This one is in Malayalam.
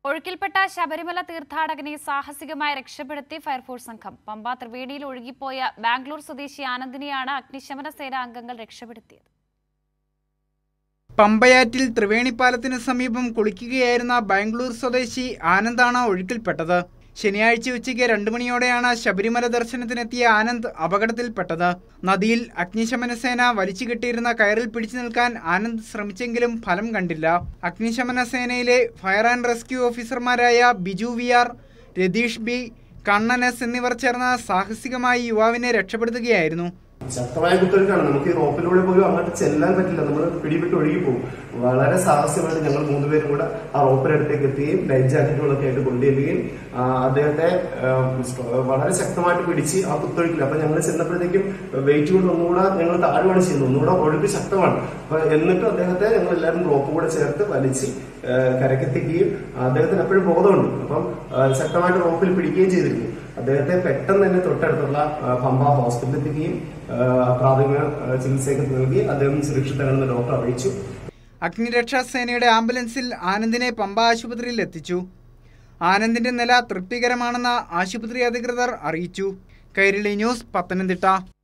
ഒഴുക്കിൽപ്പെട്ട ശബരിമല തീർത്ഥാടകനെ സാഹസികമായി രക്ഷപ്പെടുത്തി ഫയർഫോഴ്സ് സംഘം പമ്പ ത്രിവേണിയിൽ ഒഴുകിപ്പോയ ബാംഗ്ലൂർ സ്വദേശി ആനന്ദിനെയാണ് അഗ്നിശമന സേന അംഗങ്ങൾ രക്ഷപ്പെടുത്തിയത് പമ്പയാറ്റിൽ ത്രിവേണിപ്പാലത്തിന് സമീപം കുളിക്കുകയായിരുന്ന ബാംഗ്ലൂർ സ്വദേശി ആനന്ദാണ് ഒഴുക്കിൽപ്പെട്ടത് ശനിയാഴ്ച ഉച്ചയ്ക്ക് രണ്ടു മണിയോടെയാണ് ശബരിമല ദർശനത്തിനെത്തിയ ആനന്ദ് അപകടത്തിൽപ്പെട്ടത് നദിയിൽ അഗ്നിശമന സേന വലിച്ചു കെട്ടിയിരുന്ന കയറിൽ പിടിച്ചു നിൽക്കാൻ ആനന്ദ് ശ്രമിച്ചെങ്കിലും ഫലം കണ്ടില്ല അഗ്നിശമന സേനയിലെ ഫയർ ആൻഡ് റെസ്ക്യൂ ഓഫീസർമാരായ Biju V R Ratheesh B Kannan S എന്നിവർ ചേർന്ന് സാഹസികമായി യുവാവിനെ രക്ഷപ്പെടുത്തുകയായിരുന്നു ശക്തമായ കുത്തൊഴുക്കാണ് നമുക്ക് ഈ റോപ്പിലൂടെ പോലും അങ്ങോട്ട് ചെല്ലാൻ പറ്റില്ല നമ്മൾ പിടിപെട്ട് ഒഴുകി പോകും വളരെ സാഹസ്യമായിട്ട് ഞങ്ങൾ മൂന്നുപേരും കൂടെ ആ റോപ്പിന്റെ അടുത്തേക്ക് എത്തുകയും ലൈഫ് ജാക്കറ്റുകളൊക്കെ ആയിട്ട് കൊണ്ടുവരികയും ആ, അദ്ദേഹത്തെ ആ, വളരെ ശക്തമായിട്ട് പിടിച്ച് ആ കുത്തൊഴുക്കിൽ അപ്പൊ ഞങ്ങൾ ചെന്നപ്പോഴത്തേക്കും വെയിറ്റ് കൊണ്ട് ഒന്നുകൂടെ ഞങ്ങൾ താഴുവാണ് ചെയ്യുന്നത് ഒന്നുകൂടെ ഒഴുക്ക് ശക്തമാണ് അപ്പൊ എന്നിട്ടും അദ്ദേഹത്തെ ഞങ്ങൾ എല്ലാവരും റോപ്പ് കൂടെ ചേർത്ത് വലിച്ച് ആ, കരക്കെത്തിക്കുകയും അദ്ദേഹത്തിന് എപ്പോഴും ബോധമുണ്ട് അപ്പം ആ, ശക്തമായിട്ട് റോപ്പിൽ പിടിക്കുകയും ചെയ്തിരുന്നു അദ്ദേഹത്തെ പെട്ടെന്ന് തന്നെ തൊട്ടടുത്തുള്ള ആ, പമ്പ ഹോസ്പിറ്റലിൽ എത്തിക്കുകയും ആ, പ്രാഥമിക ആ, ചികിത്സയൊക്കെ നൽകി അദ്ദേഹം സുരക്ഷിതനാണെന്ന് ഡോക്ടർ അറിയിച്ചു അഗ്നിരക്ഷാ സേനയുടെ ആംബുലൻസിൽ ആനന്ദിനെ പമ്പ ആശുപത്രിയിൽ എത്തിച്ചു ആനന്ദിന്റെ നില തൃപ്തികരമാണെന്ന് ആശുപത്രി അധികൃതർ അറിയിച്ചു കൈരളി ന്യൂസ് പത്തനംതിട്ട